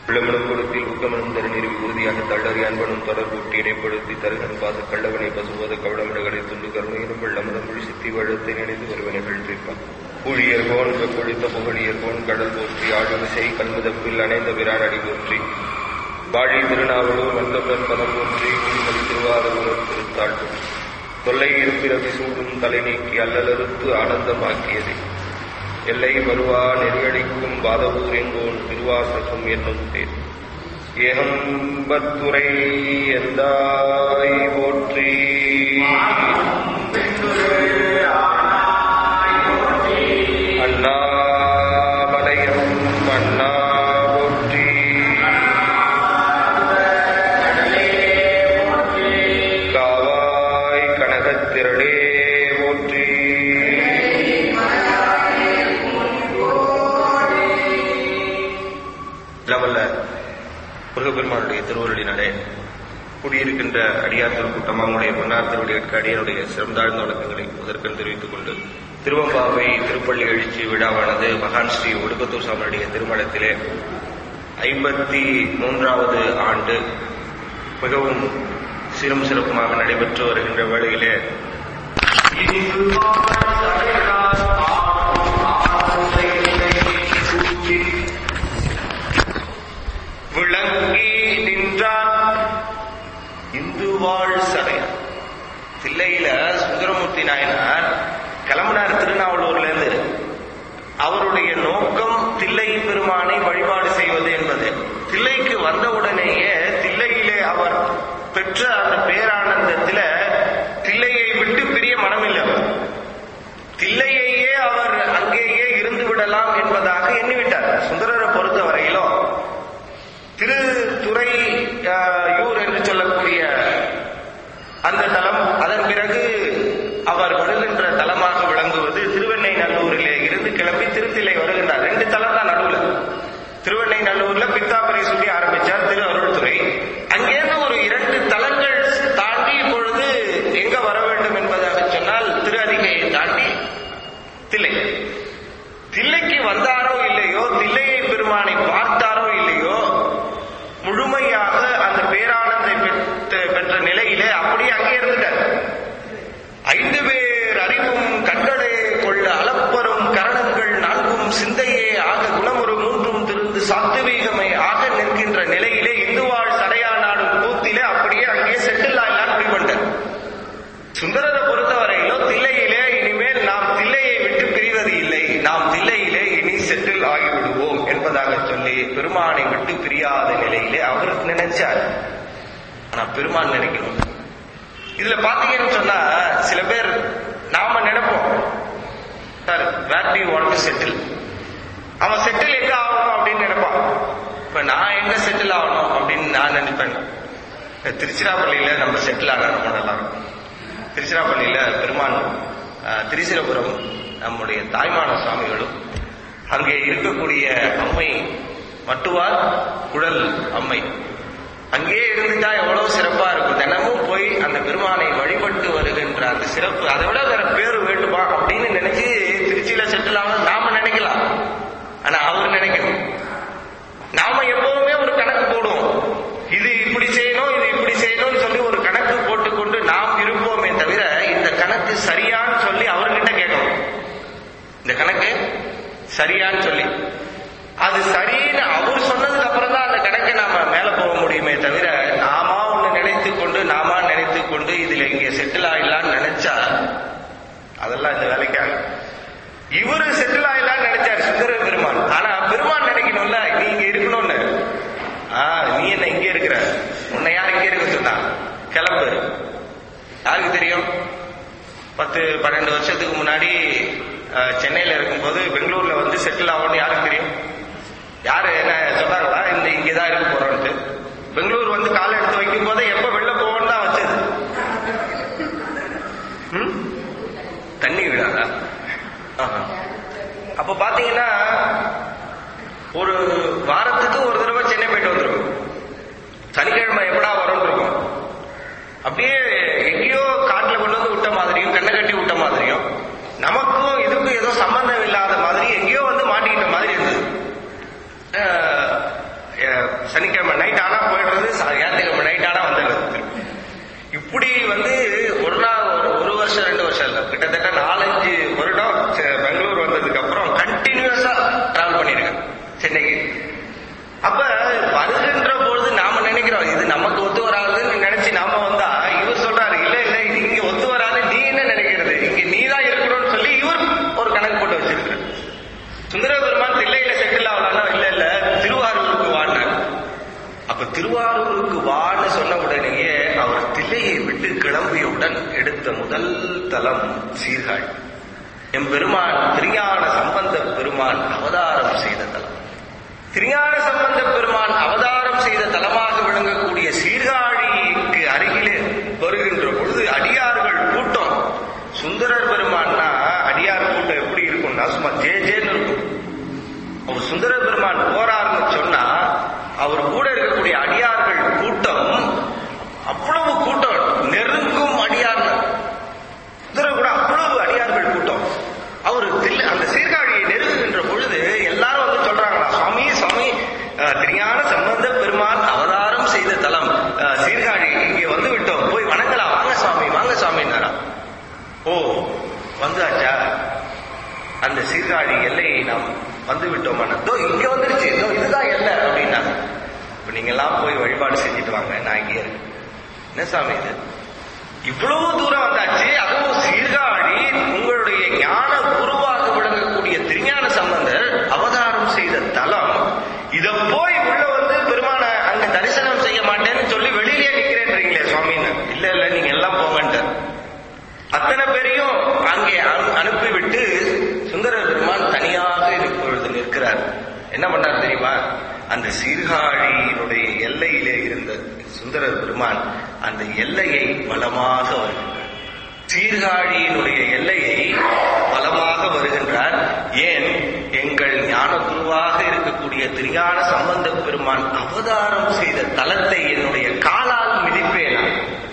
பிளமணம் கொடுத்தில் ஊக்கமனும் தருநீர் உறுதியாக தள்ளறி அன்பனும் தொடர்பூட்டி இடைப்படுத்தி தருகன் பாச கள்ளவனை பசுபோத கவளமிடகளை துண்டு கருணையிலும் வெள்ளமனம் மொழி சித்தி வழுத்தை நினைந்து ஒருவனைகள் தீர்ப்பான் ஊழியர் கோன் வெப்பொழித்த புகழியர் கோன் கடல் போற்றி ஆளுமிசை கண்முதப்பில் அணைந்த விரான் அடி போற்றி வாழி திருநாவலூர் வந்தபுரன் பதம் போற்றி குடிமதி திருவாரூர் திருத்தாள் போற்றி தொல்லை இருப்பிறவி சூடும் தலை நீக்கி அல்லலறுத்து ஆனந்தமாக்கியது எல்லை வருவா நெறியடிக்கும் பாதவூர் எங்கோன் திருவாசகம் என்னும் பேர் ஏகம்பத்துரை எந்தாய் போற்றி அண்ணாமலையம் அண்ணா போற்றி காவாய் கனகத்திரளே போற்றி லவல்ல முருகப்பெருமானுடைய திருவருளினாலே குடியிருக்கின்ற அடியார்கள் கூட்டம் அவங்களுடைய பொன்னார் திருவடிகளுக்கு அடியனுடைய சிறந்தாழ்ந்த வணக்கங்களை முதற்கண் தெரிவித்துக் கொண்டு திருவம்பாவை திருப்பள்ளி எழுச்சி விழாவானது மகான் ஸ்ரீ ஒடுக்கத்தூர் சாமியுடைய திருமணத்திலே ஐம்பத்தி மூன்றாவது ஆண்டு மிகவும் சிறும் சிறப்புமாக நடைபெற்று வருகின்ற வேளையிலே விளங்கி நின்றான் இந்து வாழ் சடை தில்லையில சுந்தரமூர்த்தி நாயனார் கிளம்பினார் திருநாவலூர்ல இருந்து அவருடைய நோக்கம் தில்லை பெருமானை வழிபாடு செய்வது என்பது தில்லைக்கு வந்தவுடனேயே தில்லையிலே அவர் பெற்ற அந்த பேரானந்தத்தில தில்லையை விட்டு பிரிய மனமில்லை அவர் தில்லையையே அவர் அங்கேயே இருந்து விடலாம் என்பதாக எண்ணிவிட்டார் சுந்தரரை பொறுத்த வரையிலும் திருத்துறை அஹ், யூர் என்று சொல்லக்கூடிய அந்த தலம் அதன் பிறகு அவர் வருகின்ற தலமாக விளங்குவது திருவெண்ணை நல்லூரிலே இருந்து கிளம்பி திருத்திலை வருகின்றார் ரெண்டு தலம் தான் நடுவுல திருவெண்ணை நல்லூர்ல பித்தாப்பரை சொல்லி ஆரம்பிச்சார் திரு அருள்துறை அங்கேருந்து ஒரு இரண்டு தலங்கள் தாண்டி இப்பொழுது எங்க வர வேண்டும் என்பதாக சொன்னால் திரு அதிகையை தாண்டி தில்லை தில்லைக்கு வந்தாரோ இல்லையோ தில்லையை பெருமானை பார்த்தாரோ இல்லையோ முழுமையாக அந்த பேரானந்தை பெற்ற பெற்ற நிலையிலே அப்படியே அங்கே இருந்துட்டார் ஐந்து பேர் அறிவும் கண்களே கொள்ள அளப்பரும் கரணங்கள் நான்கும் சிந்தையே ஆக குணமொரு மூன்றும் திருந்து சாத்துவீகமை ஆக நிற்கின்ற நிலையிலே இந்துவாழ் சடையா நாடும் கூத்திலே அப்படியே அங்கே செட்டில் ஆகலாம் முடிவண்டார் சுந்தரரை பொறுத்தவரையிலோ தில்லையிலே இனிமேல் நாம் தில்லையை விட்டு பிரிவது இல்லை நாம் தில்லையிலே இனி செட்டில் ஆகிவிடுவோம் என்பதாக சொல்லி பெருமானை விட்டு பிரியாத நிலையிலே அவர் நினைச்சார் ஆனா பெருமான் நினைக்கணும் இதுல பாத்தீங்கன்னு சொன்னா சில பேர் நாம நினைப்போம் sir where to want to settle அவன் செட்டில் எங்க ஆகணும் அப்படின்னு நினைப்பான் இப்ப நான் எங்க செட்டில் ஆகணும் அப்படின்னு நான் நினைப்பேன் திருச்சிராப்பள்ளியில நம்ம செட்டில் ஆக ரொம்ப நல்லா இருக்கும் திருச்சிராப்பள்ளியில பெருமான் அஹ், திரிசிரபுரம் நம்முடைய தாய்மான சுவாமிகளும் அங்கே இருக்கக்கூடிய அம்மை மட்டுவார் குழல் அம்மை அங்கேயே இருந்துட்டா எவ்வளவு சிறப்பா இருக்கும் தினமும் போய் அந்த பெருமானை வழிபட்டு வருகின்ற அந்த சிறப்பு அதை விட வேற பேரு வேண்டுமா அப்படின்னு நினைச்சு திருச்சியில செட்டில் ஆகணும் நாம நினைக்கலாம் ஆனா அவர் நினைக்கணும் நாம எப்பவுமே ஒரு கணக்கு போடுவோம் இது இப்படி செய்யணும் இது இப்படி செய்யணும்னு சொல்லி ஒரு கணக்கு போட்டுக்கொண்டு நாம் இருப்போமே தவிர இந்த கணக்கு சரியான்னு சொல்லி அவர்கிட்ட கேட்கணும் இந்த கணக்கு சரியான்னு சொல்லி அது சரின்னு அவர் சொன்னதுக்கு அப்புறம் தான் அந்த கணக்கை நாம மேல போக முடியுமே தவிர நாமா ஒண்ணு நினைத்து கொண்டு நாமா நினைத்து கொண்டு இதுல இங்க செட்டில் ஆயிடலாம்னு நினைச்சா அதெல்லாம் இந்த வேலைக்காக இவரு செட்டில் ஆயிடலாம்னு நினைச்சாரு சுந்தர பெருமான் ஆனா பெருமான் நினைக்கணும்ல நீ இங்க இருக்கணும்னு ஆ நீ என்ன இங்க இருக்கிற உன்னை யார் இங்க இருக்க சொன்னா கிளம்பு யாருக்கு தெரியும் பத்து பன்னெண்டு வருஷத்துக்கு முன்னாடி அஹ், சென்னையில இருக்கும்போது பெங்களூர்ல வந்து செட்டில் ஆகணும்னு யாருக்கு தெரியும் யாரு என்ன சொன்னாங்களா இந்த இங்கதான் இருக்க போறோம்ட்டு பெங்களூர் வந்து காலை எடுத்து வைக்கும் போதே எப்ப வெளில போவோம்னு தான் வச்சது ம்? தண்ணி விடாதா ஆஹா. அப்ப பாத்தீங்கன்னா ஒரு வாரத்துக்கு ஒரு தடவை சென்னை போயிட்டு வந்துருவோம் சனிக்கிழமை எப்படா வரும்னு இருக்கும் அப்படியே எங்கேயோ காட்டுல கொண்டு வந்து விட்ட மாதிரியும் கண்ணை கட்டி விட்ட மாதிரியும் நமக்கும் இதுக்கும் ஏதோ சம்பந்தம் இல்லாத மாதிரி எங்கேயோ வந்து மாட்டிக்கிட்ட மாதிரி இருந்தது அஹ், அஹ், சனிக்கிழமை நைட் ஆனா போயிடுறது ச- ஞாயிற்றுக்கிழமை நைட் ஆனா வந்துடுறது இப்படி வந்து ஒரு நாள் ஒரு ஒரு வருஷம் ரெண்டு வருஷம் இல்ல கிட்டத்தட்ட நாலஞ்சு வருடம் செ- பெங்களூர் வந்ததுக்கு அப்புறம் கண்டினியூஸா டிராவல் பண்ணிருக்கேன் சென்னைக்கு அப்ப வருகின்ற பொழுது நாம நினைக்கிறோம் இது நமக்கு ஒத்து வராதுன்னு நினைச்சு நாம வந்தா இவர் சொல்றாரு இல்ல இல்ல இது இங்க ஒத்து வராது நீ என்ன நினைக்கிறது இங்க நீ தான் இருக்கணும்னு சொல்லி இவர் ஒரு கணக்கு போட்டு வச்சிருக்காரு சுந்தர பெருமான் தில்லையில செட்டில் ஆகலாம்னா இல்ல இல்ல திருவாரூருக்கு வாடினார் அப்ப திருவாரூருக்கு வான்னு சொன்ன உடனேயே அவர் தில்லையை விட்டு கிளம்பியவுடன் எடுத்த முதல் தலம் சீர்காழி எம் பெருமான் திருஞான சம்பந்த பெருமான் அவதாரம் செய்த தலம் திருஞான சம்பந்த பெருமான் அவதாரம் செய்த தலமாக விளங்கக்கூடிய சீர்காழிக்கு அருகிலே வருகின்ற பொழுது அடியார்கள் கூட்டம் சுந்தரர் பெருமான்னா அடியார் கூட்டம் எப்படி இருக்கும்னா சும்மா ஜே ஜேன்னு இருக்கும் அவர் சுந்தர பெருமான் போறாருன்னு சொன்னா அவர் கூட இருக்கக்கூடிய அடியார்கள் கூட்டம் அவ்வளவு கூட்டம் நெருங்கும் அடியார்கள் சுந்தர கூட அவ்வளவு அடியார்கள் கூட்டம் அவர் தில்லை அந்த சீர்காழியை நெருங்குகின்ற பொழுது எல்லாரும் வந்து சொல்றாங்களா சுவாமி சுவாமி அஹ், திருஞான சம்பந்த பெருமான் அவதாரம் செய்த தலம் அஹ், சீர்காழி இங்கே வந்து விட்டோம் போய் வணங்கலாம் வாங்க சுவாமி வாங்க சுவாமின்னாரா ஓ வந்தாச்சா அந்த சீர்காழி எல்லையை நாம் வந்து விட்டோமான இதோ இங்க வந்துருச்சு இதோ இதுதான் எல்லை அப்படின்னா இப்ப நீங்க எல்லாம் போய் வழிபாடு செஞ்சுட்டு வாங்க நான் இங்கே இருக்கேன் என்ன சாமி இது இவ்வளவு தூரம் வந்தாச்சு அதுவும் சீர்காழி உங்களுடைய ஞான குருவாக விளங்கக்கூடிய திருஞான சம்பந்தர் அவதாரம் செய்த தலம் இத போய் உள்ள வந்து பெருமான அங்க தரிசனம் செய்ய மாட்டேன்னு சொல்லி வெளியிலே நிக்கிறேன்றீங்களே சுவாமின்னு இல்ல இல்ல நீங்க எல்லாம் போங்கன்ட்டு அத்தனை பேரையும் அங்கே அனு- அனுப்பிவிட்டு சுந்தர பெருமான் தனியாக இப்பொழுது நிற்கிறார் என்ன பண்ணார் தெரியுமா அந்த சீர்காழியினுடைய எல்லையிலே இருந்த சுந்தர பெருமான் அந்த எல்லையை வலமாக வருகின்றார் சீர்காழியினுடைய எல்லையை வலமாக வருகின்றார் ஏன் எங்கள் ஞான குருவாக இருக்கக்கூடிய திருஞான சம்பந்த பெருமான் அவதாரம் செய்த தலத்தை என்னுடைய காலால் மிதிப்பேனா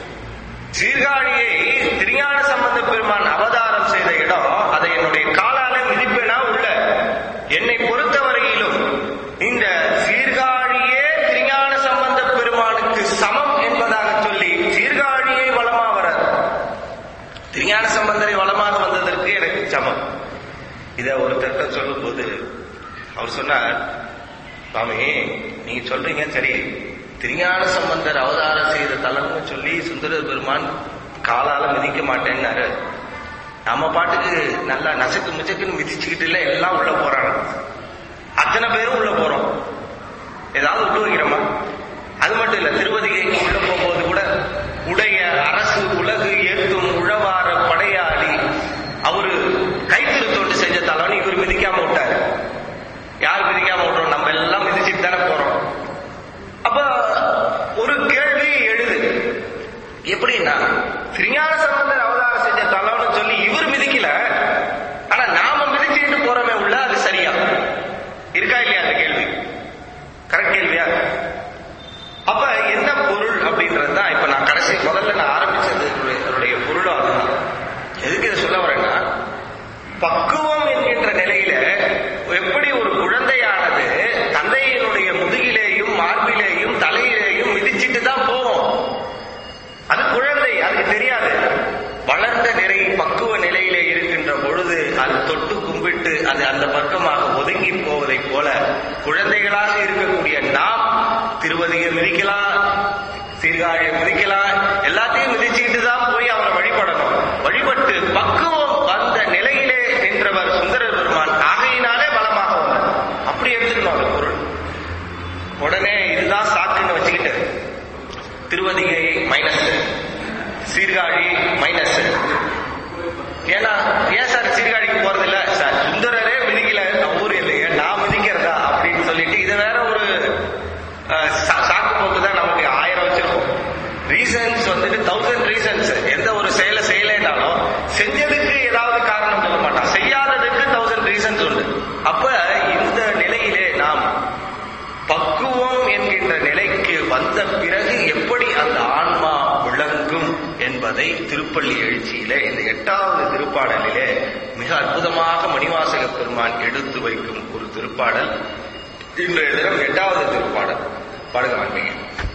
சீர்காழியை திருஞான சம்பந்த பெருமான் அவதாரம் செய்த இடம் அதை என்னுடைய காலால மிதிப்பேனா உள்ள என்னை பொறுத்தவரையிலும் இந்த சீர்காழியே திருஞான சம்பந்த பெருமானுக்கு சமம் என்பதாக சொல்லி சீர்காழியை வளமா வராது திருஞான சம்பந்தரை வளமாக வந்ததற்கு எனக்கு சமம் இத ஒருத்தர்கிட்ட சொல்லும் போது அவர் சொன்னார் சுவாமி நீங்க சொல்றீங்க சரி திருஞான சம்பந்தர் அவதாரம் செய்த தலம்னு சொல்லி சுந்தர பெருமான் காலால மிதிக்க மாட்டேன்னாரு நம்ம பாட்டுக்கு நல்லா நசுக்கு முச்சக்குன்னு மிதிச்சுக்கிட்டு இல்ல எல்லாம் உள்ள போறாங்க அத்தனை பேரும் உள்ள போறோம் ஏதாவது விட்டு வைக்கிறோமா அது மட்டும் இல்ல திருவதிகைக்கு உள்ள போகும்போது கூட உடைய அரசு உலகு ஏற்றும் உழவார படையாளி அவரு கைத்திருத்தோட்டு செஞ்ச தலம்னு இவர் மிதிக்காம விட்டாரு யார் மிதிக்காம விடுறோம் நம்ம எல்லாம் மிதிச்சுட்டு தானே போறோம் அப்ப ஒரு கேள்வி எழுது எப்படின்னா திருஞான சம்பந்தர் அவதாரம் செஞ்ச தலம்னு சொல்லி இவர் மிதிக்கல ஆனா நாம மிதிச்சுக்கிட்டு போறோமே உள்ள அது சரியா இருக்கா இல்லையா அந்த கேள்வி கரெக்ட் கேள்வியா அப்ப என்ன பொருள் அப்படின்றது தான் இப்ப நான் கடைசி முதல்ல நான் ஆரம்பிச்சது என்னுடைய பொருளும் அதுதான் எதுக்கு இதை சொல்ல வரேன்னா பக்குவம் என்கின்ற நிலையில எப்படி ஒரு குழந்தையானது தந்தையினுடைய முதுகிலேயும் மார்பிலேயும் தலையிலேயும் மிதிச்சிட்டு தான் போவோம் அது குழந்தை அதுக்கு தெரியாது வளர்ந்த நிலை பக்குவ நிலையிலே இருக்கின்ற பொழுது அது தொட்டு கும்பிட்டு அது அந்த பக்கமாக ஒதுங்கி போவதைப் போல குழந்தைகளாக இருக்கக்கூடிய நாம் திருவதியை மிதிக்கலாம் சீர்காழியை மிதிக்கலாம் எல்லாத்தையும் மிதிச்சுக்கிட்டு தான் போய் அவரை வழிபடணும் வழிபட்டு பக்குவம் வந்த நிலையிலே நின்றவர் சுந்தர பெருமான் ஆகையினாலே பலமாக வந்தார் அப்படி எடுத்துக்கணும் அந்த பொருள் உடனே இதுதான் சாக்குன்னு வச்சுக்கிட்டு திருவதிகை மைனஸ் சீர்காழி மைனஸ் ஏன்னா ஏன் சார் சீர்காழிக்கு போறது இல்ல சார் சுந்தரரே மிதிக்கல நம்ம ஊர் இல்லையே நான் மிதிக்கிறதா அப்படின்னு சொல்லிட்டு இதை வேற ஒரு அஹ், சா- சாக்கு போக்கு தான் நமக்கு ஆயிரம் வச்சிருக்கோம் ரீசன்ஸ் வந்துட்டு தௌசண்ட் ரீசன்ஸ் எந்த ஒரு செயலை செய்யலைனாலும் செஞ்சதுக்கு ஏதாவது காரணம் சொல்ல மாட்டான் செய்யாததுக்கு தௌசண்ட் ரீசன்ஸ் உண்டு அப்ப இந்த நிலையிலே நாம் பக்குவம் என்கின்ற நிலைக்கு வந்த பிறகு எப்படி அந்த ஆன்மா விளங்கும் என்பதை திருப்பள்ளி எழுச்சியிலே இந்த எட்டாவது திருப்பாடலிலே மிக அற்புதமாக மணிவாசக பெருமான் எடுத்து வைக்கும் ஒரு திருப்பாடல் இன்றைய தினம் எட்டாவது திருப்பாடல் பாடுங்க வாங்க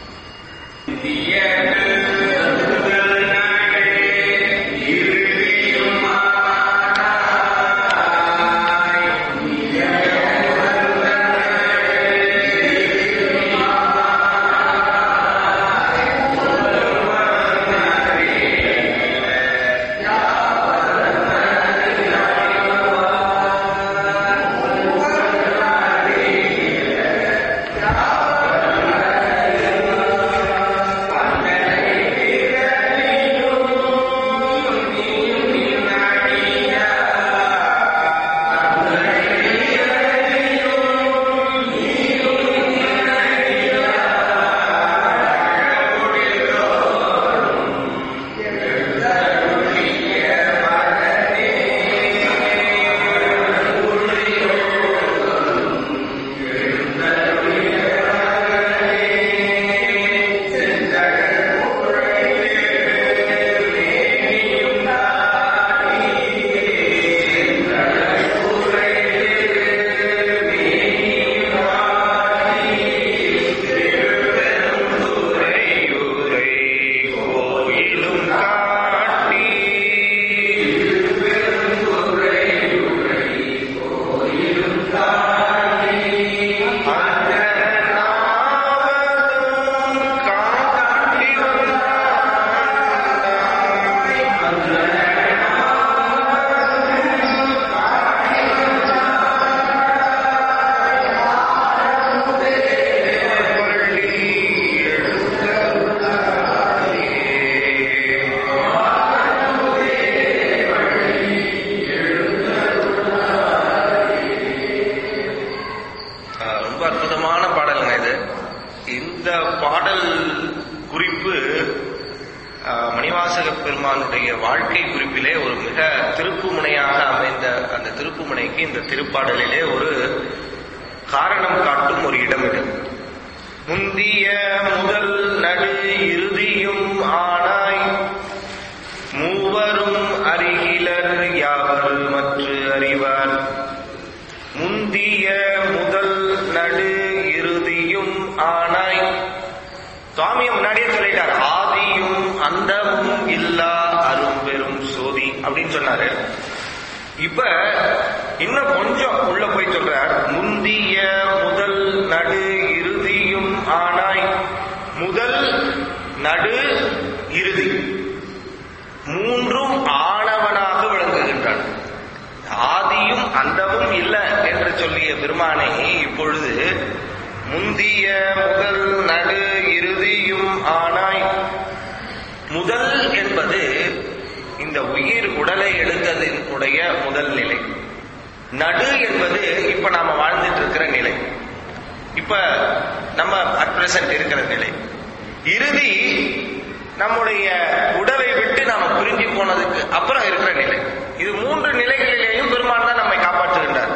உரையுரை கோயிலும் காட்டி அந்த நாவலும் காட்டி ஆஹ் ரொம்ப அற்புதமான பாடலுங்க இது இந்த பாடல் குறிப்பு ஆஹ் மணிவாசக பெருமானுடைய வாழ்க்கை குறிப்பிலே ஒரு மிக திருப்புமுனையாக அமைந்த அந்த திருப்புமுனைக்கு இந்த திருப்பாடலிலே ஒரு காரணம் காட்டும் ஒரு இடம் இது முந்திய முதல் நடு இறுதியும் ஆனாய் மூவரும் அறிகிலர் யாவர் மற்று அறிவார் முந்திய முதல் நடு இறுதியும் ஆனாய் சுவாமிய முன்னாடியே சொல்லிட்டார் ஆதியும் அந்தமும் இல்லா அரும்பெரும் சோதி அப்படின்னு சொன்னாரு இப்ப இன்னும் கொஞ்சம் உள்ள போய் சொல்றார் முந்திய முதல் நடு இறுதியும் ஆனாய் முதல் நடு இறுதி மூன்றும் ஆணவனாக விளங்குகின்றான் ஆதியும் அந்தமும் இல்ல என்று சொல்லிய பெருமானை இப்பொழுது முந்திய முதல் நடு இறுதியும் ஆனாய் முதல் என்பது இந்த உயிர் உடலை எடுத்ததினுடைய முதல் நிலை நடு என்பது இப்ப நாம வாழ்ந்துட்டு இருக்கிற நிலை இப்ப நம்ம அட் பிரசன்ட் இருக்கிற நிலை இறுதி நம்முடைய உடலை விட்டு நாம பிரிஞ்சு போனதுக்கு அப்புறம் இருக்கிற நிலை இது மூன்று நிலைகளிலேயும் பெருமான் தான் நம்மை காப்பாற்றுகின்றார்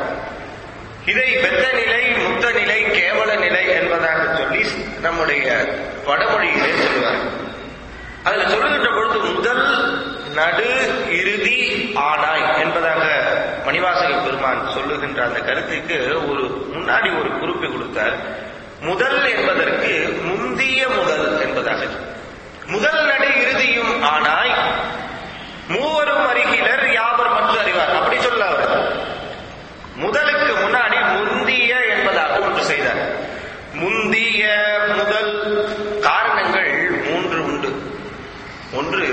இதை பெத்த நிலை முத்த நிலை கேவல நிலை என்பதாக சொல்லி நம்முடைய வடமொழியிலே சொல்லுவார் அதுல சொல்லுகின்ற பொழுது முதல் நடு இறுதி ஆனாய் என்பதாக மணிவாசக பெருமான் சொல்லுகின்ற அந்த கருத்துக்கு ஒரு முன்னாடி ஒரு குறிப்பை கொடுத்தார் முதல் என்பதற்கு முந்திய முதல் என்பதாக முதல் நடு இறுதியும் ஆனாய் மூவரும் அறிகிலர் யாவர் மற்ற அறிவார் அப்படி சொல்ல அவர் முதலுக்கு முன்னாடி முந்திய என்பதாக ஒன்று செய்தார் முந்திய முதல் காரணங்கள் மூன்று உண்டு ஒன்று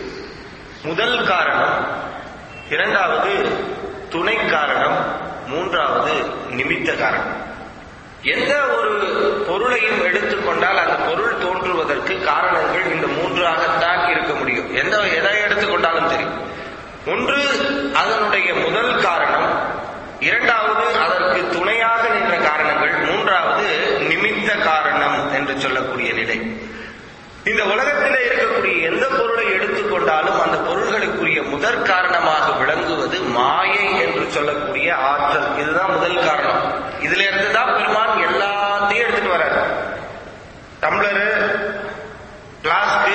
முதல் காரணம் இரண்டாவது துணை காரணம் மூன்றாவது நிமித்த காரணம் எந்த ஒரு பொருளையும் எடுத்துக்கொண்டால் அந்த பொருள் தோன்றுவதற்கு காரணங்கள் இந்த மூன்றாகத்தான் இருக்க முடியும் எந்த எதை எடுத்துக்கொண்டாலும் சரி ஒன்று அதனுடைய முதல் காரணம் இரண்டாவது அதற்கு துணையாக நின்ற காரணங்கள் மூன்றாவது நிமித்த காரணம் என்று சொல்லக்கூடிய நிலை இந்த உலகத்திலே இருக்கக்கூடிய எந்த பொருளை எடுத்துக்கொண்டாலும் அந்த பொருள்களுக்குரிய முதற் காரணமாக விளங்குவது மாயை என்று சொல்லக்கூடிய ஆற்றல் இதுதான் முதல் காரணம் இதுல இருந்து தான் பெருமான் எல்லாத்தையும் எடுத்துட்டு வர்றாரு டம்ளரு பிளாஸ்க்கு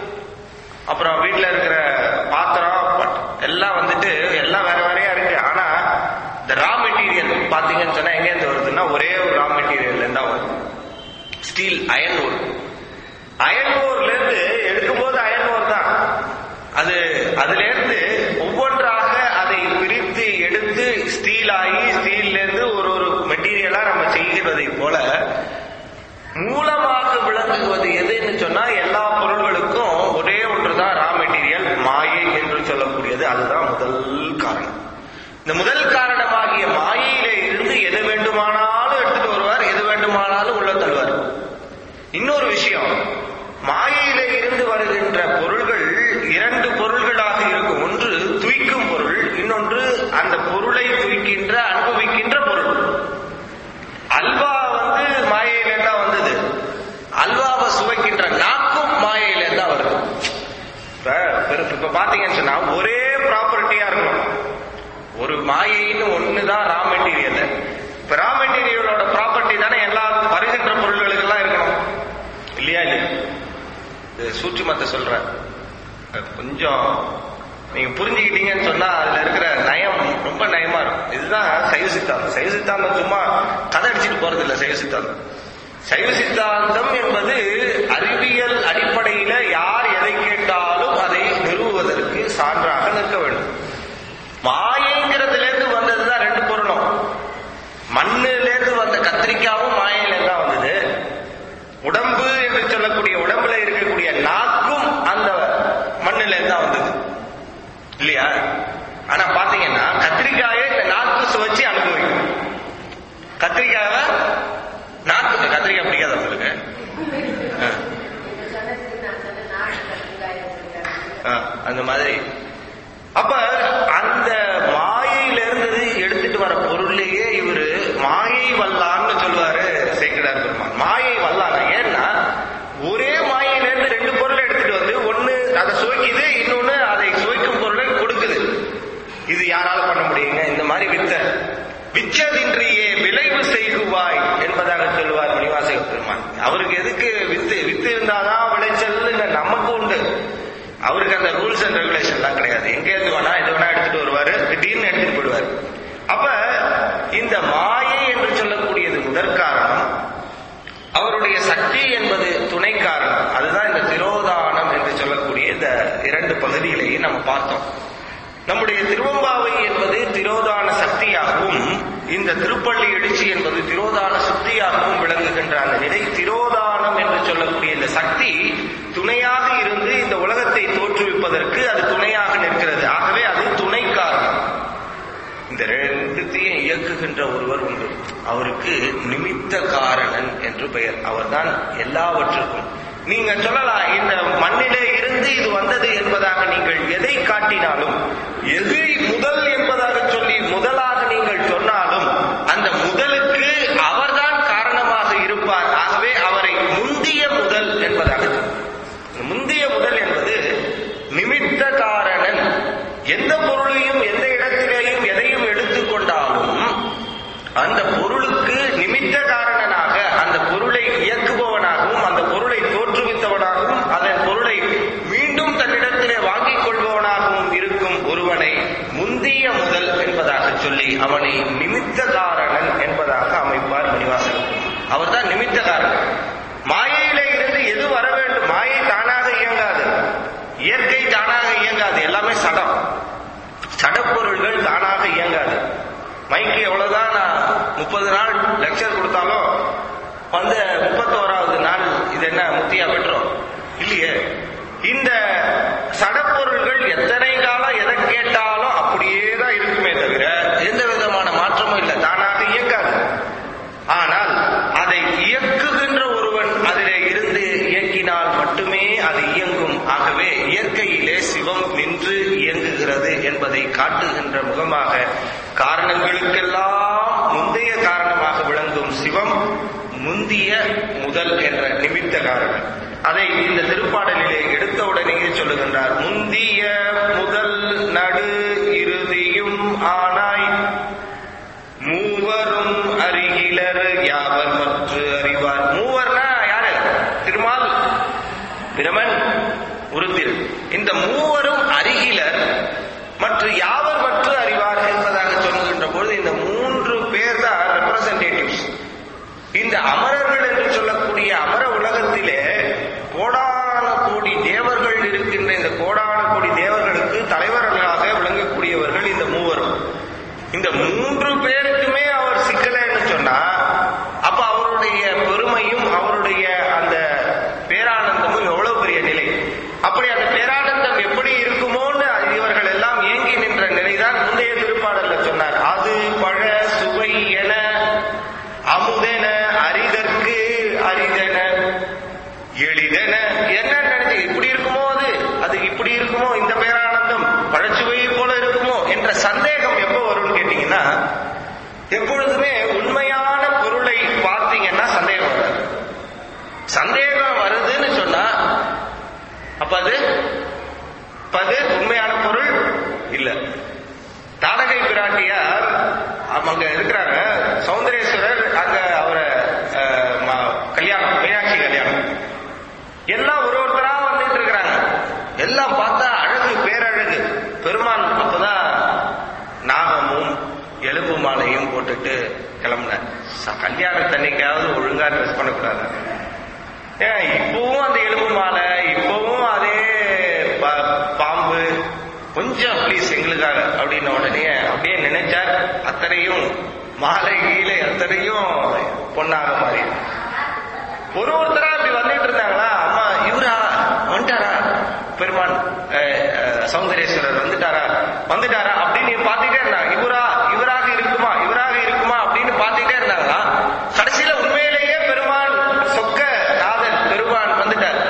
அப்புறம் வீட்டுல இருக்கிற பாத்திரம் பட்- எல்லாம் வந்துட்டு எல்லாம் வேற வேறையா இருக்கு ஆனா இந்த ரா மெட்டீரியல் பாத்தீங்கன்னு சொன்னா எங்க இருந்து வருதுன்னா ஒரே ஒரு ரா மெட்டீரியல் தான் வருது ஸ்டீல் அயன் ஓர் அயன் ஓர்ல இருந்து எடுக்கும்போது அயன் ஓர் தான் அது அதுல இருந்து ஒவ்வொன்றாக அதை பிரித்து எடுத்து ஸ்டீல் ஆகி ஸ்டீல்ல இருந்து ஒரு ஒரு மெட்டீரியலா நம்ம செய்கிறதை போல மூலமாக விளங்குவது எதுன்னு சொன்னா எல்லா பொருள்களுக்கும் ஒரே ஒன்றுதான் ரா மெட்டீரியல் மாயை என்று சொல்லக்கூடியது அதுதான் முதல் காரணம் இந்த முதல் காரணமாகிய மாயையில இருந்து எது வேண்டுமானாலும் எடுத்துட்டு வருவார் எது வேண்டுமானாலும் உள்ள தள்ளுவார் இன்னொரு விஷயம் மாயையில இருந்து வருகின்ற பொருள்கள் இரண்டு பொருள்களாக இருக்கும் ஒன்று துய்க்கும் பொருள் இன்னொன்று அந்த பொருளை துய்க்கின்ற அனுபவிக்கின்ற பொருள் அல்வா வந்து மாயையில தான் வந்தது அல்வாவை சுவைக்கின்ற நாக்கும் மாயையில தான் வருது இப்ப பெரு- இப்ப பாத்தீங்கன்னு சொன்னா ஒரே ப்ராப்பர்ட்டியா இருக்கணும் ஒரு மாயைன்னு ஒண்ணுதான் ரா மெட்டீரியல் இப்ப ரா மெட்டீரியலோட ப்ராப்பர்ட்டி தானே எல்லா வருகின்ற பொருள்களுக்கெல்லாம் இருக்கணும் இல்லையா இல்லையா இது சூட்சுமத்தை சொல்றேன் அது கொஞ்சம் நீங்க புரிஞ்சுக்கிட்டீங்கன்னு சொன்னா அதுல இருக்கிற நயம் ரொம்ப நயமா இருக்கும் இதுதான் சைவ சித்தாந்தம் சைவ சித்தாந்தம் சும்மா கதை அடிச்சுட்டு போறது இல்ல சைவ சித்தாந்தம் சைவ சித்தாந்தம் என்பது அறிவியல் அடிப்படையில யார் எதை கேட்டாலும் அதை நிறுவுவதற்கு சான்றாக நிற்க வேண்டும் மாயைங்கிறதுல இருந்து வந்ததுதான் ரெண்டு பொருளும் மண்ணுல இருந்து வந்த கத்திரிக்காவும் மாயையில இருந்து தான் வந்தது உடம்பு என்று சொல்லக்கூடிய உடம்புல இருக்கக்கூடிய நாக்கும் அந்த மண்ணுல இருந்து தான் வந்தது இல்லையா ஆனா பாத்தீங்கன்னா கத்திரிக்காயை இந்த நாக்கு சுவைச்சு அனுபவிக்கும் கத்திரிக்காவை நாக்கு கத்திரிக்காய் பிடிக்காத உங்களுக்கு ஆ. ஆ, அந்த மாதிரி அப்ப அந்த மாயையில இருந்து எடுத்துட்டு வர பொருளையே இவரு மாயை வல்லான்னு சொல்லுவாரு சேக்கிடார் பெருமான் மாயை வல்லானா ஏன்னா ஒரே மாயையில இருந்து ரெண்டு பொருளை எடுத்துட்டு வந்து ஒண்ணு அதை சுவைக்குது இன்னொன்னு அதை சுவைக்கும் பொருளை கொடுக்குது இது யாரால பண்ண முடியுங்க இந்த மாதிரி வித்த விச்சதின்றியே விளைவு செய்குவாய் என்பதாக சொல்லுவார் மணிவாசக பெருமான் அவருக்கு எதுக்கு வித்து வித்து இருந்தாதான் விளைச்சல் நமக்கு உண்டு அவருக்கு அந்த ரூல்ஸ் அண்ட் ரெகுலேஷன்லாம் கிடையாது எங்க இருந்து வேணா எது வேணா எடுத்துட்டு வருவாரு திடீர்னு எடுத்துட்டு போயிடுவாரு அப்ப இந்த மாயை என்று சொல்லக்கூடியது முதற்காரணம் அவருடைய சக்தி என்பது துணை காரணம் அதுதான் இந்த திரோதானம் என்று சொல்லக்கூடிய இந்த இரண்டு பகுதிகளையும் நம்ம பார்த்தோம் நம்முடைய திருவம்பாவை என்பது திரோதான சக்தியாகவும் இந்த திருப்பள்ளி எழுச்சி என்பது திரோதான சக்தியாகவும் விளங்குகின்ற அந்த நிலை திரோதானம் என்று சொல்லக்கூடிய இந்த சக்தி துணையாக இருந்து இந்த உலகத்தை தோற்றுவிப்பதற்கு அது துணையாக நிற்கிறது ஆகவே அது துணை காரணம் இந்த ரெண்டுத்தையும் இயக்குகின்ற ஒருவர் உண்டு அவருக்கு நிமித்த காரணன் என்று பெயர் அவர்தான் எல்லாவற்றுக்கும் நீங்க சொல்லலாம் இந்த மண்ணிலே இருந்து இது வந்தது என்பதாக நீங்கள் எதை காட்டினாலும் எது முதல் என்பதாக சொல்லி முதலாக நீங்கள் சொன்னாலும் அந்த முதலுக்கு அவர்தான் காரணமாக இருப்பார் ஆகவே அவரை முந்திய முதல் என்பதாக சொல்லும். முந்திய முதல் என்பது நிமித்த காரணன் எந்த பொருளையும் எந்த இடத்திலேயும் எதையும் எடுத்துக்கொண்டாலும் அந்த பொருளுக்கு நிமித்த காரணனாக அந்த பொருளை இயக்குபவனாகவும் அந்த பொருளை தோற்றுவித்தவனாகவும் அதன் பொருளை மீண்டும் தன்னிடத்திலே வாங்கிக் கொள்பவனாகவும் இருக்கும் ஒருவனை முந்திய முதல் என்பதாக சொல்லி அவனை நிமித்த காரணன் என்பதாக அமைப்பார் மணிவாசகர் அவர்தான் நிமித்த காரணன் மாயையில இருந்து எது வர வேண்டும் மாயை தானாக இயங்காது இயற்கை தானாக இயங்காது எல்லாமே சடம் சடப்பொருள்கள் தானாக இயங்காது மைக்கு எவ்வளவுதான் நான் முப்பது நாள் லெக்சர் கொடுத்தாலும் வந்து முப்பத்தோராவது நாள் இது என்ன முத்தியா பெற்றோம் இல்லையே இந்த சடப்பொருள்கள் எத்தனை காலம் எதை கேட்டாலும் அப்படியே தான் இருக்குமே தவிர எந்த விதமான மாற்றமும் இல்லை தானாக இயங்காது ஆனால் அதை இயக்குகின்ற ஒருவன் அதிலே இருந்து இயக்கினால் மட்டுமே அது இயங்கும் ஆகவே இயற்கையிலே சிவம் நின்று இயங்குகிறது என்பதை காட்டுகின்ற முகமாக காரணங்களுக்கெல்லாம் முந்தைய காரணமாக விளங்கும் சிவம் முந்திய முதல் என்ற நிமித்த காரணம் அதை இந்த திருப்பாடலிலே எடுத்த உடனேயே சொல்லுகின்றார் முந்திய முதல் நடு இறுதியும் ஆனாய் மூவரும் அறிகிலர் யாவர் மற்ற அறிவார் மூவர்னா யாரு திருமால் பிரமன் உருத்திர் இந்த மூவரும் அறிகிலர் மற்ற யாவர் மற்ற அறிவார் என்பதாக சொல்லுகின்ற பொழுது இந்த மூன்று பேர் தான் ரெப்ரசன்டேட்டிவ்ஸ் இந்த அமரர்கள் என்று சொல்லக்கூடிய எளிதென என்ன நினைச்சு இப்படி இருக்குமோ அது அது இப்படி இருக்குமோ இந்த பேரானந்தம் பழச்சுவை போல இருக்குமோ என்ற சந்தேகம் எப்போ வரும்னு கேட்டீங்கன்னா எப்பொழுதுமே உண்மையான பொருளை பார்த்தீங்கன்னா சந்தேகம் வராது சந்தேகம் வருதுன்னு சொன்னா அப்ப அது அப்ப அது உண்மையான பொருள் இல்ல தாடகை பிராட்டியார் அங்க இருக்கிறாங்க சௌந்தரேஸ்வரர் அங்க அவரை அஹ், ம- கல்யாணம் மீனாட்சி கல்யாணம் எல்லாம் ஒரு ஒருத்தரா வந்துட்டு இருக்கிறாங்க எல்லாம் பார்த்தா அழகு பேரழகு பெருமான் அப்பதான் நாகமும் எலும்பு மாலையும் போட்டுட்டு கிளம்புன கல்யாணத்தன்னைக்காவது ஒழுங்கா ட்ரெஸ் பண்ணக்கூடாது ஏன் இப்பவும் அந்த எலும்பு மாலை இப்பவும் அதே பா- பாம்பு கொஞ்சம் ப்ளீஸ் எங்களுக்காக அப்படின்ன உடனே அப்படியே நினைச்சார் அத்தனையும் மாலை கீழே அத்தனையும் பொண்ணாக மாறி ஒரு ஒருத்தரா இப்படி வந்துட்டு இருந்தாங்களா அம்மா இவரா வந்துட்டாரா பெருமான் அஹ், அஹ், சௌந்தரேஸ்வரர் வந்துட்டாரா வந்துட்டாரா அப்படின்னு பார்த்துட்டே இருந்தாங்க இவரா இவராக இருக்குமா இவராக இருக்குமா அப்படின்னு பார்த்துட்டே இருந்தாங்களா கடைசியில உண்மையிலேயே பெருமான் சொக்க நாதன் பெருமான் வந்துட்டார்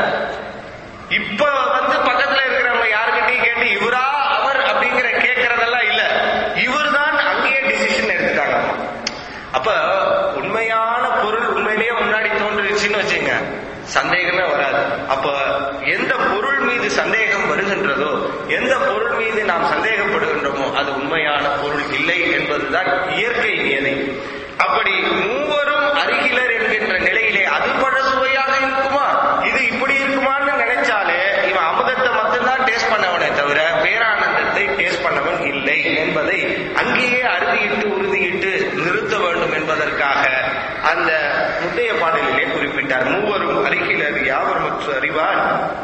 இப்ப வந்து பக்கத்துல இருக்கிறவங்க யாருக்கிட்டையும் கேட்டு இவரா அவர் அப்படிங்கிற கேட்கறதெல்லாம் இல்ல இவர்தான் அங்கேயே டிசிஷன் எடுத்துட்டாங்க அம்மா. அப்ப உண்மையான பொருள் உண்மையிலேயே முன்னாடி தோன்றுச்சுன்னு வச்சுங்க சந்தேகமே வராது அப்ப எந்த பொருள் மீது சந்தேகம் வருகின்றதோ எந்த பொருள் மீது நாம் சந்தேகப்படுகின்றோமோ அது உண்மையான பொருள் இல்லை என்பதுதான் இயற்கை நியதி அப்படி மூவரும் அருகிலர் என்கின்ற நிலையிலே அது பழசுவையாக இருக்குமா இது இப்படி இருக்குமான்னு நினைச்சாலே இவன் அமுதத்தை மட்டும்தான் டேஸ்ட் பண்ணவனே தவிர பேரானந்தத்தை டேஸ்ட் பண்ணவன் இல்லை என்பதை அங்கேயே அறுதியிட்டு உறுதியிட்டு நிறுத்த வேண்டும் என்பதற்காக அந்த முந்தைய பாடலிலே குறிப்பிட்டார் மூவரும் அருகிலர் யாவர் மற்ற அறிவார்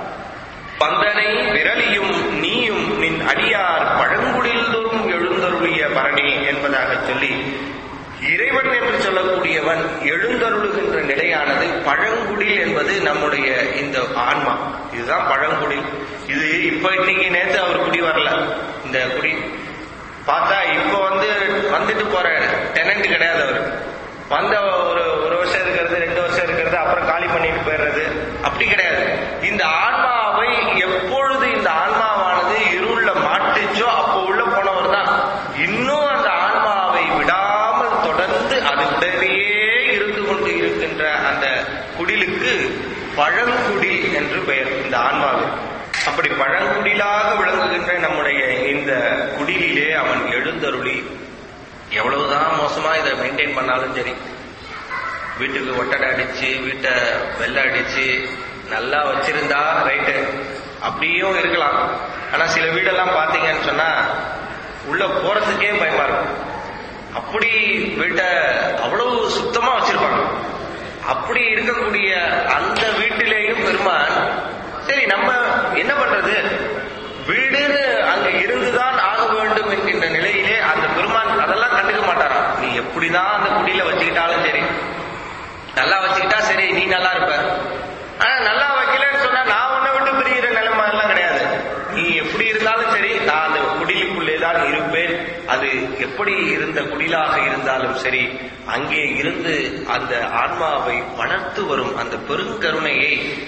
பந்தனை விரலியும் நீயும் நின் அடியார் பழங்குடில் தோறும் எழுந்தருளிய பரணி என்பதாக சொல்லி இறைவன் என்று சொல்லக்கூடியவன் எழுந்தருளுகின்ற நிலையானது பழங்குடில் என்பது நம்முடைய இந்த ஆன்மா இதுதான் பழங்குடில் இது இப்ப இன்னைக்கு நேத்து அவர் குடி வரல இந்த குடி பார்த்தா இப்ப வந்து வந்துட்டு போற டெனண்ட் கிடையாது அவர் வந்த ஒரு ஒரு வருஷம் இருக்கிறது ரெண்டு வருஷம் இருக்கிறது அப்புறம் காலி பண்ணிட்டு போயிடுறது அப்படி கிடையாது இந்த ஆன்மாவை எப்பொழுது இந்த ஆன்மாவானது இருள்ல மாட்டுச்சோ அப்போ உள்ள போனவர் தான் இன்னும் அந்த ஆன்மாவை விடாமல் தொடர்ந்து அது உடனேயே இருந்து கொண்டு இருக்கின்ற அந்த குடிலுக்கு பழங்குடில் என்று பெயர் இந்த ஆன்மாவில் அப்படி பழங்குடிலாக விளங்குகின்ற நம்முடைய இந்த குடிலிலே அவன் எழுந்தருளி எவ்வளவுதான் மோசமா இதை மெயின்டைன் பண்ணாலும் சரி வீட்டுக்கு ஒட்டடை அடிச்சு வீட்டை வெள்ளை அடிச்சு நல்லா வச்சிருந்தா ரைட்டு அப்படியும் இருக்கலாம் ஆனா சில வீடெல்லாம் பாத்தீங்கன்னு சொன்னா உள்ள போறதுக்கே பயமா இருக்கும் அப்படி வீட்டை அவ்வளவு சுத்தமா வச்சிருப்பாங்க அப்படி இருக்கக்கூடிய அந்த வீட்டிலேயும் பெருமான் சரி நம்ம என்ன பண்றது வீடுன்னு அங்க இருந்துதான் ஆக வேண்டும் என்கின்ற நிலையிலே அந்த பெருமான் அதெல்லாம் கண்டுக்க மாட்டாராம் நீ எப்படிதான் அந்த குடியில வச்சுக்கிட்டாலும் சரி நல்லா வச்சுக்கிட்டா சரி நீ நல்லா இருப்ப ஆனா நல்லா வைக்கலன்னு சொன்னா நான் உன்னை விட்டு பிரிகிற நிலைமை எல்லாம் கிடையாது நீ எப்படி இருந்தாலும் சரி நான் அந்த குடிலுக்குள்ளே தான் இருப்பேன் அது எப்படி இருந்த குடிலாக இருந்தாலும் சரி அங்கே இருந்து அந்த ஆன்மாவை வளர்த்து வரும் அந்த பெருங்கருணையை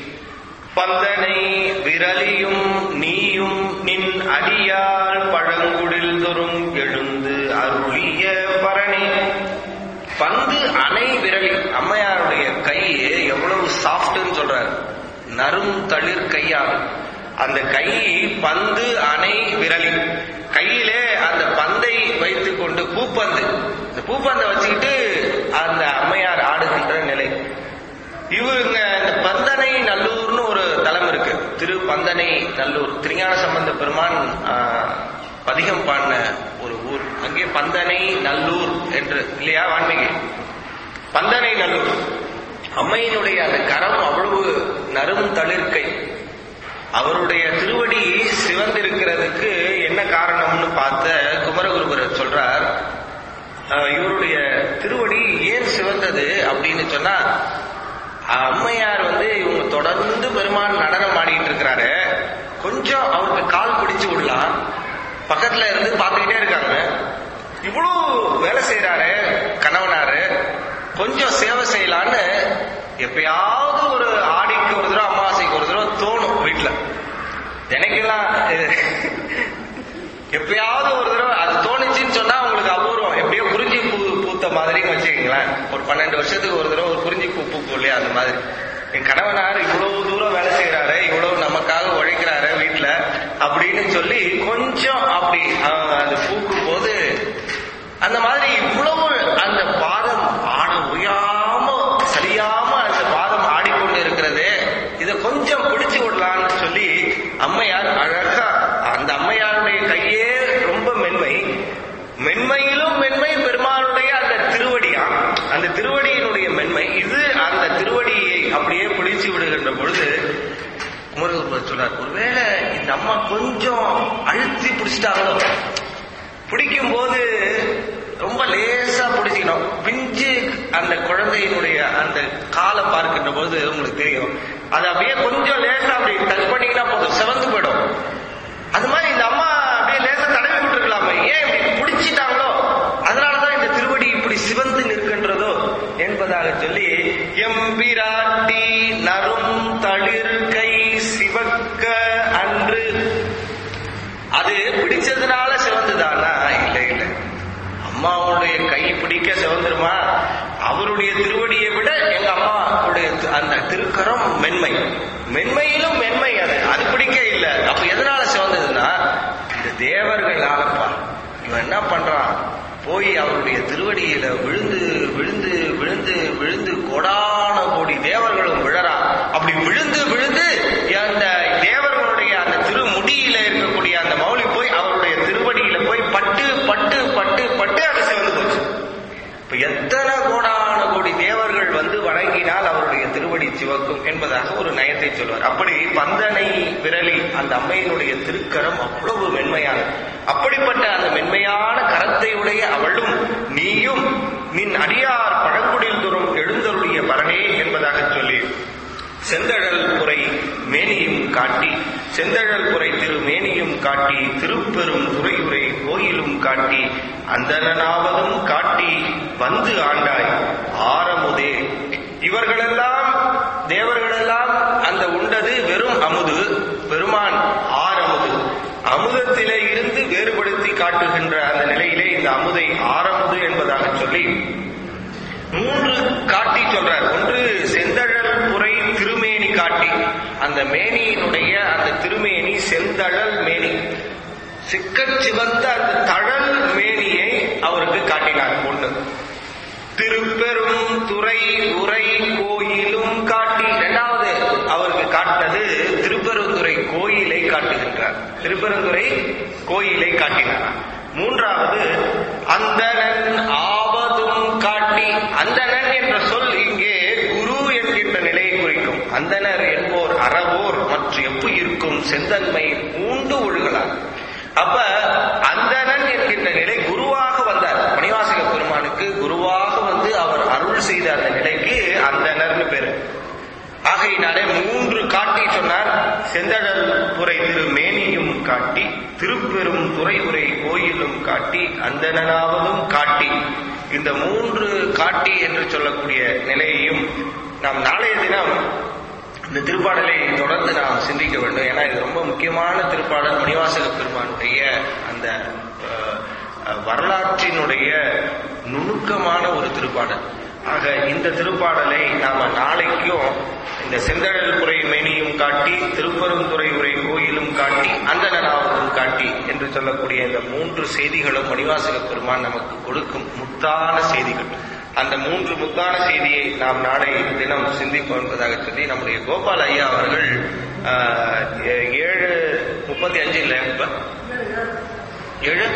பந்தனை விரலியும் நீயும் நின் அடியார் பழங்குடில் தோறும் எழுந்து அருளிய பரணி பந்து அணை விரலி அம்மையாருடைய கை எவ்வளவு சாஃப்ட்னு சொல்றாரு நரும் தளிர் கையாகும் அந்த கை பந்து அணை விரலி கையிலே அந்த பந்தை வைத்துக் கொண்டு பூப்பந்து இந்த பூப்பந்தை வச்சுக்கிட்டு அந்த அம்மையார் ஆடுகின்ற நிலை இவங்க இந்த பந்தனை நல்லூர்னு ஒரு தலம் இருக்கு திரு பந்தனை நல்லூர் திருஞான சம்பந்த பெருமான் ஆஹ், பதிகம் பாடின ஒரு ஊர் அங்கே பந்தனை நல்லூர் என்று இல்லையா வான்மீகி பந்தனை நல்லூர் அம்மையினுடைய அந்த கரம் அவ்வளவு நரும் தளிர்க்கை அவருடைய திருவடி சிவந்திருக்கிறதுக்கு என்ன காரணம்னு பார்த்த குமரகுருபரர் சொல்றார் அஹ், இவருடைய திருவடி ஏன் சிவந்தது அப்படின்னு சொன்னா அம்மையார் வந்து இவங்க தொடர்ந்து பெருமான் நடனம் ஆடிட்டு இருக்கிறாரு கொஞ்சம் அவருக்கு கால் பிடிச்சு விடலாம் பக்கத்துல இருந்து பார்த்துக்கிட்டே இருக்காங்க இவ்வளவு வேலை செய்யறாரு கணவனாரு கொஞ்சம் சேவை செய்யலான்னு எப்பயாவது ஒரு ஆடிக்கு ஒரு தடவை எப்படியெல்லாம் இது எப்பயாவது ஒரு தடவை அது தோணுச்சுன்னு சொன்னா உங்களுக்கு அபூர்வம் எப்படியோ குறிஞ்சி பூ பூத்த மாதிரின்னு வச்சுக்கீங்களேன் ஒரு பன்னெண்டு வருஷத்துக்கு ஒரு தடவை ஒரு குறிஞ்சி பூ பூக்கும் இல்லையா அந்த மாதிரி என் கணவனார் இவ்வளவு தூரம் வேலை செய்யறாரு இவ்வளவு நமக்காக உழைக்கிறாரு வீட்டுல அப்படின்னு சொல்லி கொஞ்சம் அப்படி ஆஹ், அது பூக்கும் போது அந்த மாதிரி இவ்வளவு அந்த பாதம் ஆட உயாம சரியாம அந்த பாதம் ஆடிக்கொண்டு இருக்கிறதே இதை கொஞ்சம் பிடிச்சு விடலாம்னு சொல்லி அம்மையார் அழகா அந்த அம்மையாருடைய கையே ரொம்ப மென்மை மென்மையிலும் மென்மை பெருமானுடைய அந்த திருவடியா அந்த திருவடியினுடைய மென்மை இது அந்த திருவடியை அப்படியே பிடிச்சு விடுகின்ற பொழுது குமரகுருபர் சொன்னார் ஒருவேளை இந்த அம்மா கொஞ்சம் அழுத்தி பிடிச்சிட்டாங்களோ பிடிக்கும் போது ரொம்ப லேசா பிடிச்சிக்கணும் பிஞ்சு அந்த குழந்தையினுடைய அந்த காலை பார்க்கின்ற போது உங்களுக்கு தெரியும் அது அப்படியே கொஞ்சம் லேசா அப்படி டச் பண்ணீங்கன்னா போதும் செவந்து போயிடும் அது மாதிரி இந்த அம்மா அப்படியே லேசா தடவி விட்டுருக்கலாமே ஏன் இப்படி பிடிச்சிட்டாங்களோ அதனாலதான் இந்த திருவடி இப்படி சிவந்து நிற்கின்றதோ என்பதாக சொல்லி எம்பிராட்டி நரும் தளிர் கை சிவக்க அன்று அது பிடிச்சதுனால சிவந்துதானா இல்ல இல்ல அம்மாவுடைய கை பிடிக்க சிவந்துருமா அவருடைய திருவடியை விட எங்க அம்மாவுடைய தி- அந்த திருக்கரம் மென்மை மென்மையிலும் மென்மை அது அது பிடிக்க இல்ல அப்ப எதனால சிவந்ததுன்னா இந்த தேவர்களாலப்பா இவன் என்ன பண்றான் போய் அவருடைய திருவடியில விழுந்து விழுந்து விழுந்து விழுந்து கோடான கோடி தேவர்களும் விழறான் அப்படி விழுந்து விழுந்து அந்த தேவர்களுடைய அந்த திருமுடியில இருக்கக்கூடிய அந்த மௌலி போய் அவருடைய திருவடியில போய் பட்டு பட்டு பட்டு பட்டு அது சிவந்து போச்சு இப்ப எத்தனை கோடான கோடி தேவர்கள் வந்து வணங்கினால் அவருடைய திருவடி சிவக்கும் என்பதாக ஒரு நயத்தை சொல்வார் அப்படி பந்தனை விரலி அந்த அம்மையினுடைய திருக்கரம் அவ்வளவு மென்மையானது அப்படிப்பட்ட அந்த மென்மையான கரத்தை உடைய அவளும் நீயும் நின் அடியார் பழங்குடில் தோறும் எழுந்தருடைய பரணே என்பதாக சொல்லி செந்தழல் புரை மேனியும் காட்டி செந்தழல் புரை திரு மேனியும் காட்டி திருப்பெரும் துறையுரை கோயிலும் காட்டி அந்தனாவதும் காட்டி வந்து ஆண்டாய் ஆரமுதே இவர்களெல்லாம் தேவர்களெல்லாம் அந்த உண்டது வெறும் அமுது பெருமான் ஆரமுது அமுதத்திலே இருந்து வேறுபடுத்தி காட்டுகின்ற அந்த நிலையிலே இந்த அமுதை ஆரமுது என்பதாக சொல்லி மூன்று காட்டி சொல்றார் ஒன்று செந்தழல் புரை திருமேனி காட்டி அந்த மேனியினுடைய அந்த திருமேனி செந்தழல் மேனி சிக்கச் சிவந்த அந்த தழல் மேனியை அவருக்கு காட்டினார் ஒண்ணு திருப்பெரும் துறை உரை கோயிலும் காட்டி இரண்டாவது அவருக்கு காட்டினது திருப்பெருந்துறை கோயிலை காட்டுகின்றார் திருப்பெருந்துறை கோயிலை காட்டினார் மூன்றாவது அந்தணன் ஆவதும் காட்டி அந்தணன் என்ற சொல் இங்கே குரு என்கின்ற நிலையை குறிக்கும் அந்தணர் என்போர் அறவோர் மற்றும் எப்பு இருக்கும் செந்தன்மை பூண்டு ஒழுகலாம் அப்ப அந்தணன் என்கின்ற நிலை குருவாக வந்தார் மணிவாசக பெருமானுக்கு குருவாக வந்து அவர் அருள் செய்த அந்த நிலைக்கு அந்தணர்னு பேரு ஆகையினாலே மூன்று காட்டி சொன்னார் செந்தழல் புரை திரு மேனியும் காட்டி திருப்பெரும் துறை உரை கோயிலும் காட்டி அந்தணனாவதும் காட்டி இந்த மூன்று காட்டி என்று சொல்லக்கூடிய நிலையையும் நாம் நாளைய தினம் இந்த திருப்பாடலை தொடர்ந்து நாம் சிந்திக்க வேண்டும் ஏன்னா இது ரொம்ப முக்கியமான திருப்பாடல் மணிவாசக பெருமானுடைய அந்த அஹ், அஹ், வரலாற்றினுடைய நுணுக்கமான ஒரு திருப்பாடல் ஆக இந்த திருப்பாடலை நாம நாளைக்கும் இந்த செந்தழல் புரை மேனியும் காட்டி திருப்பெருந்துறை உரை கோயிலும் காட்டி அந்தனாவதும் காட்டி என்று சொல்லக்கூடிய இந்த மூன்று செய்திகளும் மணிவாசக பெருமான் நமக்கு கொடுக்கும் முத்தான செய்திகள் அந்த மூன்று முத்தான செய்தியை நாம் நாளை தினம் சிந்திப்போம் என்பதாக சொல்லி நம்முடைய கோபால் ஐயா அவர்கள் ஆஹ், ஏ- ஏழு முப்பத்தி அஞ்சு இல்லை இப்ப ஏழு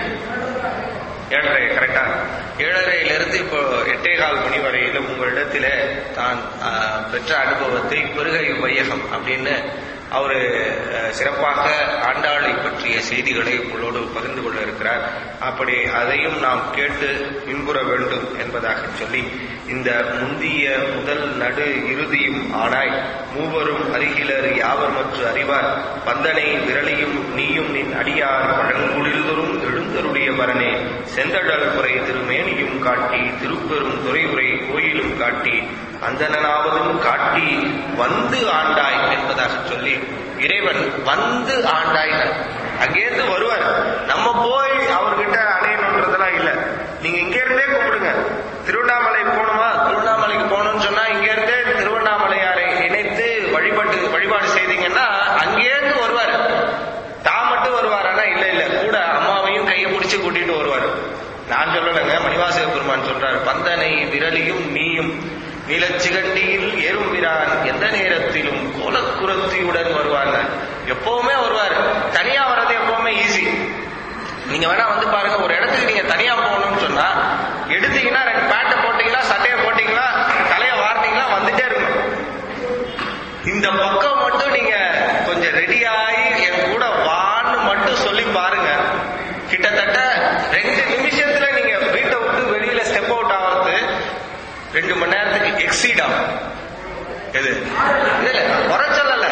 ஏழரை கரெக்டா ஏழரையிலிருந்து இப்போ எட்டே கால் மணி வரையிலும் உங்களிடத்திலே தான் ஆஹ், பெற்ற அனுபவத்தை பெருகை வையகம் அப்படின்னு அவரு அஹ், சிறப்பாக ஆண்டாளை பற்றிய செய்திகளை உங்களோடு பகிர்ந்து கொள்ள இருக்கிறார் அப்படி அதையும் நாம் கேட்டு பின்புற வேண்டும் என்பதாக சொல்லி இந்த முந்திய முதல் நடு இறுதியும் ஆனாய் மூவரும் அருகிலர் யாவர் மற்ற அறிவார் பந்தனை விரலியும் நீயும் நின் அடியார் பழங்குடில்தொரும் எழுந்தருடைய வரனே செந்தடல் புரை திருமேனியும் காட்டி திருப்பெரும் துறையுரை கோயிலும் காட்டி அந்தனாவதும் காட்டி வந்து ஆண்டாய் என்பதாக என்பதாக சொல்லி இறைவன் வந்து ஆண்டாயினார் அங்கேருந்து வருவார் நம்ம போய் அவர்கிட்ட அடையணுன்றதெல்லாம் இல்ல நீங்க இங்க இருந்தே கூப்பிடுங்க திருவண்ணாமலை போகணுமா திருவண்ணாமலைக்கு போகணும்னு சொன்னா இங்க இருந்தே திருவண்ணாமலையாரை இணைத்து வழிபாட்டு வழிபாடு செய்தீங்கன்னா அங்கேருந்து வருவார் தான் மட்டும் வருவார் ஆனா இல்ல இல்ல கூட அம்மாவையும் கையை பிடிச்சு கூட்டிட்டு வருவார் நான் சொல்லலைங்க மணிவாசக பெருமான் சொல்றாரு பந்தனை விரலியும் நீயும் நீலச்சிகண்டியில் ஏறும்பிரான் எந்த நேரத்திலும் கோலக்குரத்தியுடன் வருவாங்க எப்பவுமே வருவார் தனியா வர்றது எப்பவுமே ஈஸி நீங்க வேணா வந்து பாருங்க ஒரு இடத்துக்கு நீங்க தனியா போகணும்னு சொன்னா எடுத்தீங்கன்னா ரெண்டு பேண்ட்டை போட்டீங்களா சட்டையை போட்டீங்களா தலையை வார்த்தீங்களா வந்துட்டே இருக்கணும் இந்த பக்கம் மட்டும் நீங்க கொஞ்சம் ரெடி ஆகி என் கூட வான்னு மட்டும் சொல்லி பாருங்க கிட்டத்தட்ட ரெண்டு நிமிஷத்துல நீங்க வீட்டை விட்டு வெளியில ஸ்டெப் அவுட் ஆகிறது ரெண்டு மணி நேரத்துக்கு எக்ஸீட் ஆகும் எது இல்ல இல்ல குறை சொல்லல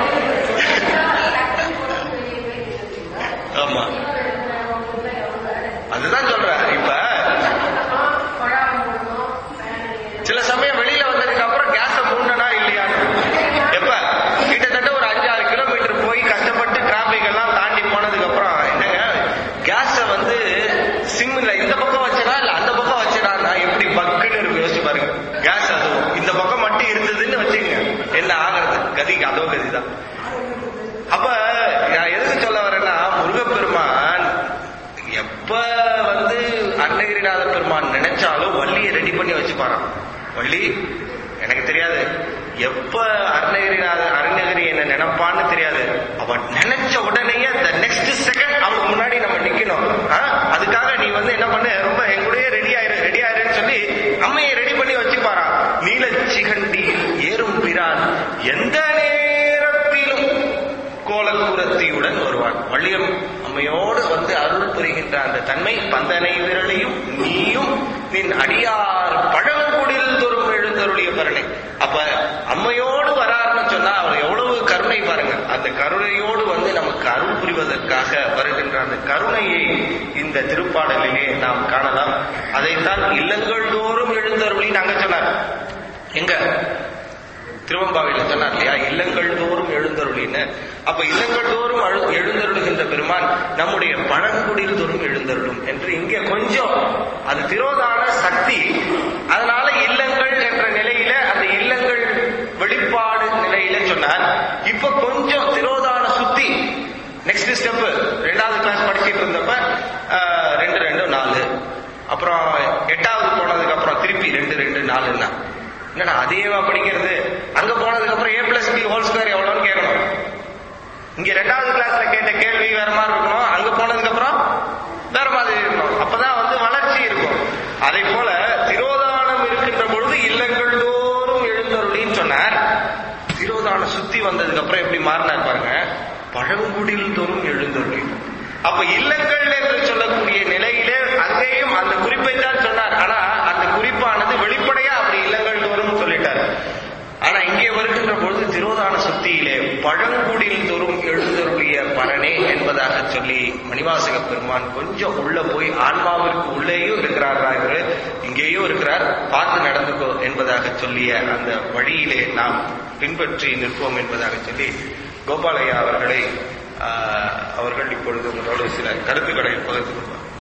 ஆமா அதுதான் சொல்றேன் இப்ப சில சமயம் வெளியில வந்ததுக்கு அப்புறம் கேஸ மூடனா இல்லையான்னு எப்ப கிட்டத்தட்ட ஒரு அஞ்சாறு கிலோமீட்டர் போய் கஷ்டப்பட்டு டிராபிக் எல்லாம் தாண்டி போனதுக்கு அப்புறம் என்னங்க கேஸ வந்து சிம்ல இந்த பக்கம் வச்சனா இல்ல அந்த பக்கம் வச்சனா எப்படி பக்குன்னு இருக்கு யோசிச்சு பாருங்க கேஸ் அதுவும் இந்த பக்கம் மட்டும் இருந்ததுன்னு வச்சுங்க என்ன ஆகிறது கதிக்கு அதோ கதிதான் அப்ப நான் எதுக்கு சொல்ல வரேன்னா முருகப்பெருமான் எப்ப வந்து அருணகிரிநாத பெருமான் நினைச்சாலும் வள்ளியை ரெடி பண்ணி வச்சுப்பாராம் வள்ளி எனக்கு தெரியாது எப்ப அருணகிரிநாத அருணகிரி என்ன நினைப்பான்னு தெரியாது அவன் நினைச்ச உடனேயே அந்த நெக்ஸ்ட் செகண்ட் அவனுக்கு முன்னாடி நம்ம நிக்கணும் ஆ? அதுக்காக நீ வந்து என்ன பண்ணு ரொம்ப என் கூடயே ரெடி ஆயிரு ரெடி ஆயிருன்னு சொல்லி அம்மையை ரெடி பண்ணி வச்சுப்பாராம் நீல சிகண்டியில் ஏறும் பிரான் எந்த நேரத்திலும் கோலக்குரத்தியுடன் வருவான் வள்ளியம் அம்மையோடு வந்து அருள் புரிகின்ற அந்த தன்மை பந்தனை விரலையும் நீயும் நின் அடியார் பழங்குடில் தோறும் எழுந்தருளிய பரணை அப்ப அம்மையோடு வராருன்னு சொன்னா அவர் எவ்வளவு கருணை பாருங்க அந்த கருணையோடு வந்து நமக்கு அருள் புரிவதற்காக வருகின்ற அந்த கருணையை இந்த திருப்பாடலிலே நாம் காணலாம் அதைத்தான் இல்லங்கள் தோறும் எழுந்தருளி நாங்க சொன்னார் எங்க திருவம்பாவையில சொன்னார் இல்லையா இல்லங்கள் தோறும் எழுந்தருளின்னு அப்ப இல்லங்கள் தோறும் அழு- எழுந்தருளுகின்ற பெருமான் நம்முடைய பழங்குடியில் தோறும் எழுந்தருளும் என்று இங்கே கொஞ்சம் அது திரோதான சக்தி அதனால இல்லங்கள் என்ற நிலையில அந்த இல்லங்கள் வெளிப்பாடு நிலையில சொன்னார் இப்ப கொஞ்சம் திரோதான சுத்தி நெக்ஸ்ட் ஸ்டெப் ரெண்டாவது கிளாஸ் படிச்சிட்டு இருந்தப்ப ஆஹ், ரெண்டு ரெண்டு நாலு அப்புறம் எட்டாவது போனதுக்கு அப்புறம் திருப்பி ரெண்டு ரெண்டு நாலுன்னா என்னடா அதேவா படிக்கிறது அங்க போனதுக்கு அப்புறம் A plus B whole square எவ்வளவுன்னு கேட்கணும் இங்க ரெண்டாவது கிளாஸ்ல கேட்ட கேள்வி வேற மாதிரி இருக்கணும் அங்க போனதுக்கு அப்புறம் வேற மாதிரி இருக்கணும் அப்பதான் வந்து வளர்ச்சி இருக்கும் அதை போல திரோதானம் இருக்கின்ற பொழுது இல்லங்கள் தோறும் எழுந்தருளின்னு சொன்னார் திரோதானம் சுத்தி வந்ததுக்கு அப்புறம் எப்படி மாறினார் பாருங்க பழங்குடியில் தோறும் எழுந்தருளி அப்ப இல்லங்கள் என்று சொல்லக்கூடிய நிலையிலே அங்கேயும் அந்த குறிப்பை தான் சொன்னார் ஆனா அந்த குறிப்பானது வெளிப்படையா அப்படி இல்லங்கள் தோறும் சொல்லிட்டார் ஆனா இங்கே வருகின்ற பொழுது திரோதான சுத்தியிலே பழங்குடியில் தோறும் எழுந்தருளிய பரனே என்பதாக சொல்லி மணிவாசக பெருமான் கொஞ்சம் உள்ள போய் ஆன்மாவிற்கு உள்ளேயும் இருக்கிறாரா இவரு இங்கேயும் இருக்கிறார் பார்த்து நடந்துக்கோ என்பதாக சொல்லிய அந்த வழியிலே நாம் பின்பற்றி நிற்போம் என்பதாக சொல்லி கோபாலையா அவர்களை ஆஹ், அவர்கள் இப்பொழுது உங்களோடு சில கருத்துக்களை பகிர்ந்து கொள்வார்